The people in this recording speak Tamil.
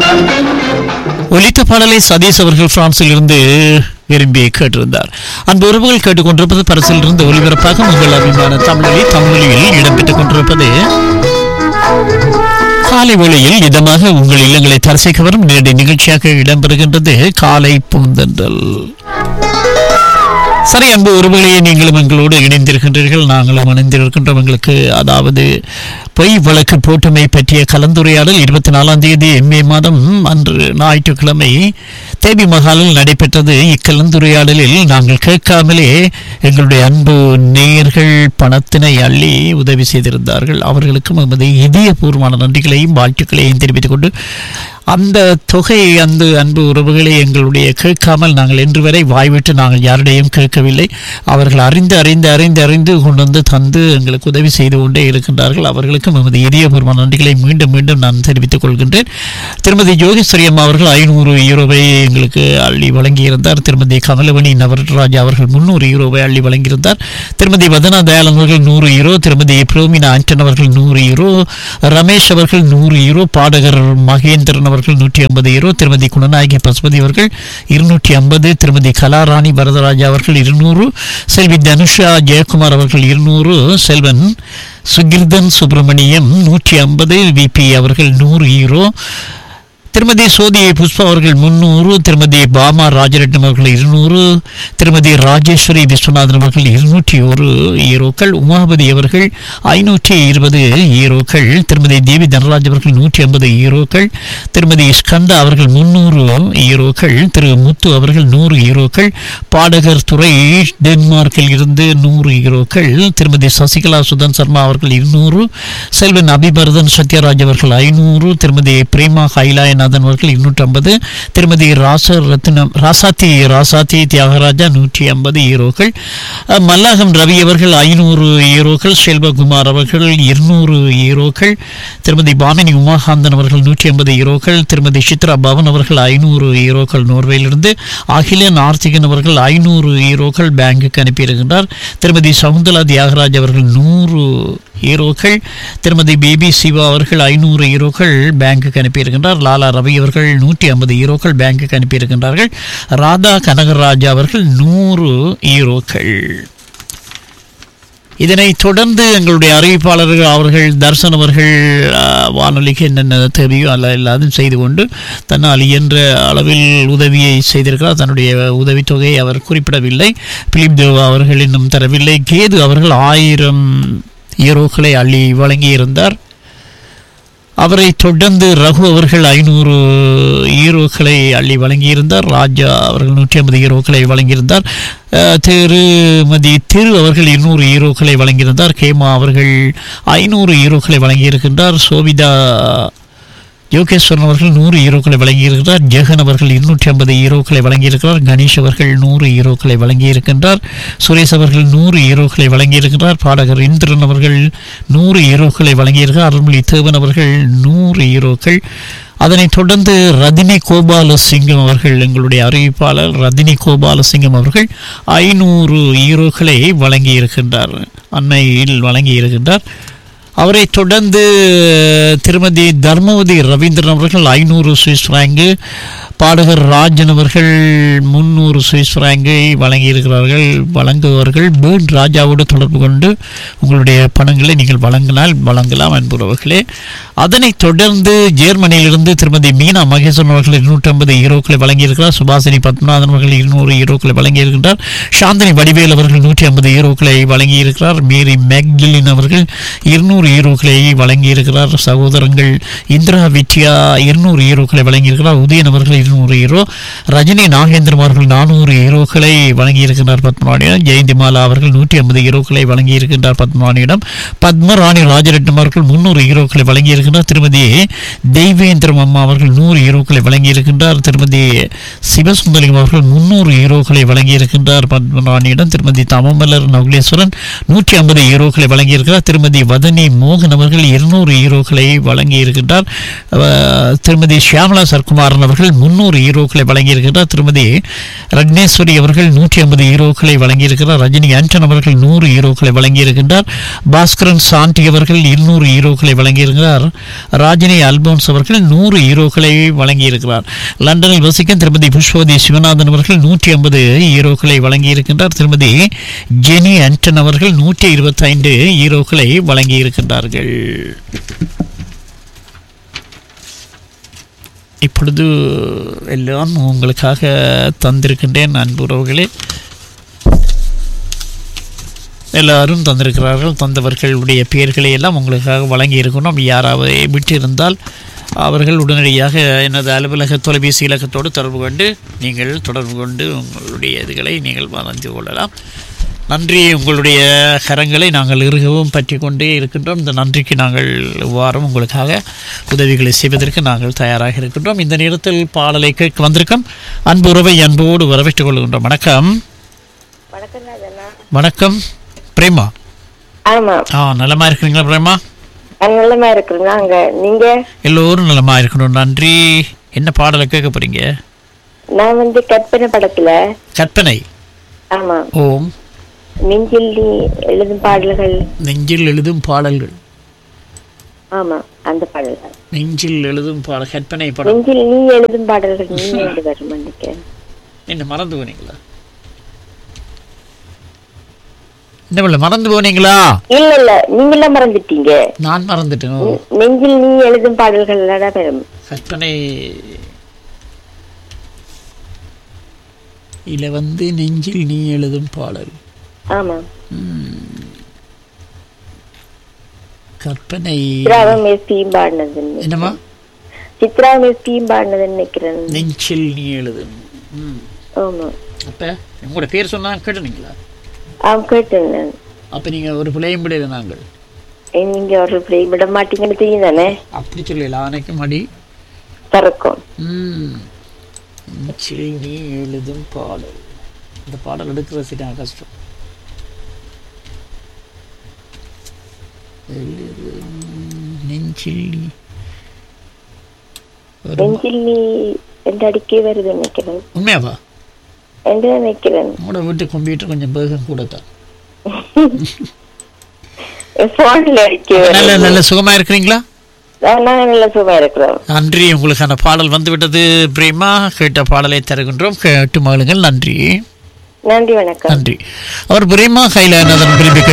ஒலித்த பாடலை சதீஷ் அவர்கள் பிரான்சில் இருந்து விரும்பி கேட்டிருந்தார் அந்த உறவுகள் கேட்டுக்கொண்டிருப்பது பரிசில் இருந்து ஒலிபரப்பாக உங்கள் அபிமான தமிழொலி தமிழொலியில் இடம்பெற்றுக் கொண்டிருப்பது காலை வேளையில் இதமாக உங்கள் இல்லங்களை தரிசிக்க வரும் நேரடி நிகழ்ச்சியாக இடம்பெறுகின்றது காலை பூந்தன்றல் சரி அன்பு உறவுகளையே நீங்களும் எங்களோடு இணைந்திருக்கின்றீர்கள் நாங்களும் இணைந்திருக்கின்றோம் எங்களுக்கு அதாவது பொய் வழக்கு போட்டுமை பற்றிய கலந்துரையாடல் இருபத்தி நாலாம் தேதி எம்ஏ மாதம் அன்று ஞாயிற்றுக்கிழமை தேவி மகாலில் நடைபெற்றது இக்கலந்துரையாடலில் நாங்கள் கேட்காமலே எங்களுடைய அன்பு நேயர்கள் பணத்தினை அள்ளி உதவி செய்திருந்தார்கள் அவர்களுக்கும் எமது இதயபூர்வமான நன்றிகளையும் வாழ்த்துக்களையும் தெரிவித்துக் கொண்டு அந்த தொகை அந்த அன்பு உறவுகளை எங்களுடைய கேட்காமல் நாங்கள் இன்று வரை வாய்விட்டு நாங்கள் யாரிடையும் கேட்கவில்லை அவர்கள் அறிந்து அறிந்து அறிந்து அறிந்து கொண்டு வந்து தந்து எங்களுக்கு உதவி செய்து கொண்டே இருக்கின்றார்கள் அவர்களுக்கும் எமது இதயபூர்வமான நன்றிகளை மீண்டும் மீண்டும் நான் தெரிவித்துக் கொள்கின்றேன் திருமதி யோகேஸ்வரி அம்மா அவர்கள் ஐநூறு யூரோவை எங்களுக்கு அள்ளி வழங்கியிருந்தார் திருமதி கமலவணி நவரராஜா அவர்கள் முன்னூறு யூரோவை அள்ளி வழங்கியிருந்தார் திருமதி வதனா தயாளன் அவர்கள் நூறு யூரோ திருமதி புரோமினா ஆண்டன் அவர்கள் நூறு யூரோ ரமேஷ் அவர்கள் நூறு யூரோ பாடகர் மகேந்திரன் அவர்கள் நூற்றி ஐம்பது யூரோ திருமதி குணநாயகி பசுபதி அவர்கள் இருநூற்றி ஐம்பது திருமதி கலாராணி வரதராஜா அவர்கள் இருநூறு செல்வி தனுஷா ஜெயக்குமார் அவர்கள் இருநூறு செல்வன் சுகிர்தன் சுப்பிரமணியம் நூற்றி ஐம்பது விபி அவர்கள் நூறு யூரோ திருமதி சோதி புஷ்பா அவர்கள் முன்னூறு திருமதி பாமா ராஜரட்னம் அவர்கள் இருநூறு திருமதி ராஜேஸ்வரி விஸ்வநாதன் அவர்கள் இருநூற்றி ஒரு ஈரோக்கள் உமாபதி அவர்கள் ஐநூற்றி இருபது ஈரோக்கள் திருமதி தேவி தனராஜ் அவர்கள் நூற்றி ஐம்பது ஈரோக்கள் திருமதி ஸ்கந்தா அவர்கள் முன்னூறு ஈரோக்கள் திரு முத்து அவர்கள் நூறு ஈரோக்கள் பாடகர் துறை டென்மார்க்கில் இருந்து நூறு ஈரோக்கள் திருமதி சசிகலா சுதன் சர்மா அவர்கள் இருநூறு செல்வன் அபிபரதன் சத்யராஜ் அவர்கள் ஐநூறு திருமதி பிரேமா ஹைலாயநாதன் அவர்கள் இருநூற்றி ஐம்பது திருமதி ராச ரத்னம் ராசாத்தி ராசாத்தி தியாகராஜா நூற்றி ஐம்பது ஈரோக்கள் அஹ், மல்லாகம் ரவி அவர்கள் ஐநூறு ஈரோக்கள் செல்வகுமார் அவர்கள் இருநூறு ஈரோக்கள் திருமதி பாமினி உமாகாந்தன் அவர்கள் நூற்றி ஐம்பது ஈரோக்கள் திருமதி சித்ரா பவன் அவர்கள் ஐநூறு ஈரோக்கள் நோர்வேயிலிருந்து அகிலன் ஆர்த்திகன் அவர்கள் ஐநூறு ஈரோக்கள் பேங்குக்கு அனுப்பியிருக்கின்றார் திருமதி சவுந்தலா தியாகராஜ் அவர்கள் நூறு ஈரோக்கள் திருமதி பேபி சிவா அவர்கள் ஐநூறு ஈரோக்கள் பேங்குக்கு அனுப்பியிருக்கின்றார் லாலா ரவி அவர்கள் நூற்றி ஐம்பது ஈரோக்கள் பேங்குக்கு அனுப்பியிருக்கின்றார்கள் ராதா கனகராஜா அவர்கள் நூறு ஈரோக்கள் இதனைத் தொடர்ந்து எங்களுடைய அறிவிப்பாளர்கள் அவர்கள் தர்சன் அவர்கள் ஆ, வானொலிக்கு என்னென்ன தேவையோ அல்ல எல்லாத்தையும் செய்து கொண்டு தன்னால் இயன்ற அளவில் உதவியை செய்திருக்கிறார் தன்னுடைய உதவித்தொகையை அவர் குறிப்பிடவில்லை பிலிப் தேவா அவர்கள் இன்னும் தரவில்லை கேது அவர்கள் ஆயிரம் ஈரோக்களை அள்ளி வழங்கியிருந்தார் அவரை தொடர்ந்து ரகு அவர்கள் ஐநூறு ஈரோக்களை அள்ளி வழங்கியிருந்தார் ராஜா அவர்கள் நூற்றி ஐம்பது ஈரோக்களை வழங்கியிருந்தார் அஹ், திருமதி திரு அவர்கள் இருநூறு ஈரோக்களை வழங்கியிருந்தார் கேமா அவர்கள் ஐநூறு ஈரோக்களை வழங்கியிருக்கின்றார் சோபிதா யோகேஸ்வரன் அவர்கள் நூறு ஈரோக்களை வழங்கியிருக்கிறார் ஜெகன் அவர்கள் இருநூற்றி ஐம்பது ஈரோக்களை வழங்கியிருக்கிறார் கணேஷ் அவர்கள் நூறு ஈரோக்களை வழங்கியிருக்கின்றார் சுரேஷ் அவர்கள் நூறு ஈரோக்களை வழங்கியிருக்கிறார் பாடகர் இந்திரன் அவர்கள் நூறு ஈரோக்களை வழங்கியிருக்கிறார் அருள்மொழி தேவன் அவர்கள் நூறு ஈரோக்கள் அதனைத் தொடர்ந்து ரதினி கோபாலசிங்கம் அவர்கள் எங்களுடைய அறிவிப்பாளர் ரதினி கோபாலசிங்கம் அவர்கள் ஐநூறு ஈரோக்களை வழங்கியிருக்கின்றார் அண்மையில் வழங்கியிருக்கின்றார் அவரை தொடர்ந்து திருமதி தர்மவதி ரவீந்திரன் அவர்கள் ஐநூறு சுவிஸ் பிராங்கு பாடகர் ராஜன் அவர்கள் முந்நூறு சுவிஸ் பிராங்கை வழங்கியிருக்கிறார்கள் வழங்குபவர்கள் பேர்ன் ராஜாவோடு தொடர்பு கொண்டு உங்களுடைய பணங்களை நீங்கள் வழங்கினால் வழங்கலாம் அன்புறவர்களே அதனைத் தொடர்ந்து ஜெர்மனியிலிருந்து திருமதி மீனா மகேஸ்வரன் அவர்கள் இருநூற்றி ஐம்பது ஈரோக்களை வழங்கியிருக்கிறார் சுபாசினி பத்மநாதன் அவர்கள் இருநூறு ஈரோக்களை வழங்கியிருக்கின்றார் சாந்தினி வடிவேல் அவர்கள் நூற்றி ஐம்பது ஈரோக்களை வழங்கியிருக்கிறார் மேரி மேக்டிலின் அவர்கள் இருநூறு ஈரோக்களை வழங்கியிருக்கிறார் சகோதரங்கள் இந்திரா வித்யா இருநூறு ஈரோக்களை வழங்கியிருக்கிறார் உதயன் அவர்கள் இருநூறு ஈரோ ரஜினி நாகேந்திரன் அவர்கள் நானூறு ஈரோக்களை வழங்கியிருக்கிறார் பத்மராணியிடம் ஜெயந்தி மாலா அவர்கள் நூற்றி ஐம்பது ஈரோக்களை வழங்கியிருக்கின்றார் பத்மராணியிடம் பத்மராணி ராஜரட்னம் அவர்கள் முன்னூறு ஈரோக்களை வழங்கியிருக்கின்றார் திருமதி தெய்வேந்திரம் அம்மா அவர்கள் நூறு ஈரோக்களை வழங்கியிருக்கின்றார் திருமதி சிவசுந்தரியம் அவர்கள் முன்னூறு ஈரோக்களை வழங்கியிருக்கின்றார் பத்மராணியிடம் திருமதி தமமலர் நகுலேஸ்வரன் நூற்றி ஐம்பது ஈரோக்களை வழங்கியிருக்கிறார் திருமதி வதனி மோகன் அவர்கள் இருநூறு ஈரோக்களை வழங்கியிருக்கின்றார் அஹ், திருமதி ஷியாமலா சர்க்குமாரன் அவர்கள் முன்னூறு முன்னூறு ஈரோக்களை வழங்கியிருக்கிறார் திருமதி ரக்னேஸ்வரி அவர்கள் நூற்றி ஐம்பது ஈரோக்களை வழங்கியிருக்கிறார் ரஜினி ஆண்டன் அவர்கள் நூறு ஈரோக்களை வழங்கியிருக்கின்றார் பாஸ்கரன் சாண்டி அவர்கள் இருநூறு ஈரோக்களை வழங்கியிருக்கிறார் ராஜினி அல்போன்ஸ் அவர்கள் நூறு ஈரோக்களை வழங்கியிருக்கிறார் லண்டனில் வசிக்கும் திருமதி புஷ்பவதி சிவநாதன் அவர்கள் நூற்றி ஐம்பது ஈரோக்களை வழங்கியிருக்கின்றார் திருமதி ஜெனி ஆண்டன் அவர்கள் நூற்றி இருபத்தைந்து ஈரோக்களை வழங்கியிருக்கின்றார்கள் இப்பொழுது எல்லாம் உங்களுக்காக தந்திருக்கின்றேன் அன்புறவுகளே எல்லாரும் தந்திருக்கிறார்கள் தந்தவர்களுடைய பெயர்களை எல்லாம் உங்களுக்காக வழங்கி இருக்கணும் யாராவது விட்டிருந்தால் அவர்கள் உடனடியாக எனது அலுவலக தொலைபேசி இலக்கத்தோடு தொடர்பு கொண்டு நீங்கள் தொடர்பு கொண்டு உங்களுடைய இதுகளை நீங்கள் வளர்ந்து கொள்ளலாம் நன்றி உங்களுடைய கரங்களை நாங்கள் இறுகவும் பற்றி கொண்டே இருக்கின்றோம் இந்த நன்றிக்கு நாங்கள் வாரம் உங்களுக்காக உதவிகளை செய்வதற்கு நாங்கள் தயாராக இருக்கின்றோம் இந்த நேரத்தில் பாடலை கேட்க வந்திருக்கோம் அன்பு உறவை அன்போடு வரவேற்றுக் கொள்கின்றோம் வணக்கம் வணக்கம் ராஜண்ணா வணக்கம் பிரேமா ஆமா ஆ நலமா இருக்கிறீங்களா பிரேமா நான் நல்லமா இருக்கிறேங்க அங்க நீங்க எல்லோரும் நலமா இருக்கணும் நன்றி என்ன பாடலை கேட்க போறீங்க நான் வந்து கற்பனை படத்துல கற்பனை ஆமா ஓம் நெஞ்சில் நீ எழுதும் பாடல்கள் நெஞ்சில் எழுதும் பாடல்கள் ஆமா அந்த பாடல் தான் நெஞ்சில் எழுதும் பாடல் கற்பனை படம் நெஞ்சில் நீ எழுதும் பாடல்கள் நீ எழுதி வரும் நினைக்கிறேன் என்ன மறந்து போனீங்களா என்ன பண்ணல மறந்து போனீங்களா இல்ல இல்ல நீங்களாம் மறந்துட்டீங்க நான் மறந்துட்டேன் ஓ, நெஞ்சில் நீ எழுதும் பாடல்கள் தான் வரும் கற்பனை இல வந்து நெஞ்சில் நீ எழுதும் பாடல் ஆமா கற்பனை சித்ராவும் எஸ்பியும் பாடினது என்னம்மா சித்ராவும் எஸ்பியும் பாடினதுன்னு நினைக்கிறேன் நெஞ்சில் நீ எழுதும் ம். ஆமா அப்ப உங்களோட பேர் சொன்னா கேட்டுனீங்களா ஆம் கேட்டேன் நான். அப்ப நீங்க ஒரு பிள்ளையும் பிள்ளைல நாங்கள் ஏ, நீங்க ஒரு பிள்ளை விட மாட்டீங்கன்னு தெரியும் தானே அப்படி சொல்லல ஆனைக்கும் அடி திறக்கும் ம். நெஞ்சில் நீ எழுதும் பாடல் இந்த பாடல் எடுக்கிற சரியான கஷ்டம் எழுதும் நெஞ்சில் நீ ஒரு நெஞ்சில் நீ எந்த அடிக்கே வருது நினைக்கிறேன் உண்மையாவா என்று நினைக்கிறேன் உங்களோட வீட்டு கம்ப்யூட்டர் கொஞ்சம் வேகம் கூட தான் போன்ல அடிக்க நல்ல வருது நல்ல சுகமா இருக்கிறீங்களா நாங்க நல்ல சும்மா இருக்கிறோம் நன்றி உங்களுக்கான பாடல் வந்து விட்டது பிரேமா கேட்ட பாடலை தருகின்றோம் கேட்டு மகளுங்கள் நன்றி நன்றி வணக்கம் நன்றி அவர் பிரேமா கைலாநாதன் விரும்பி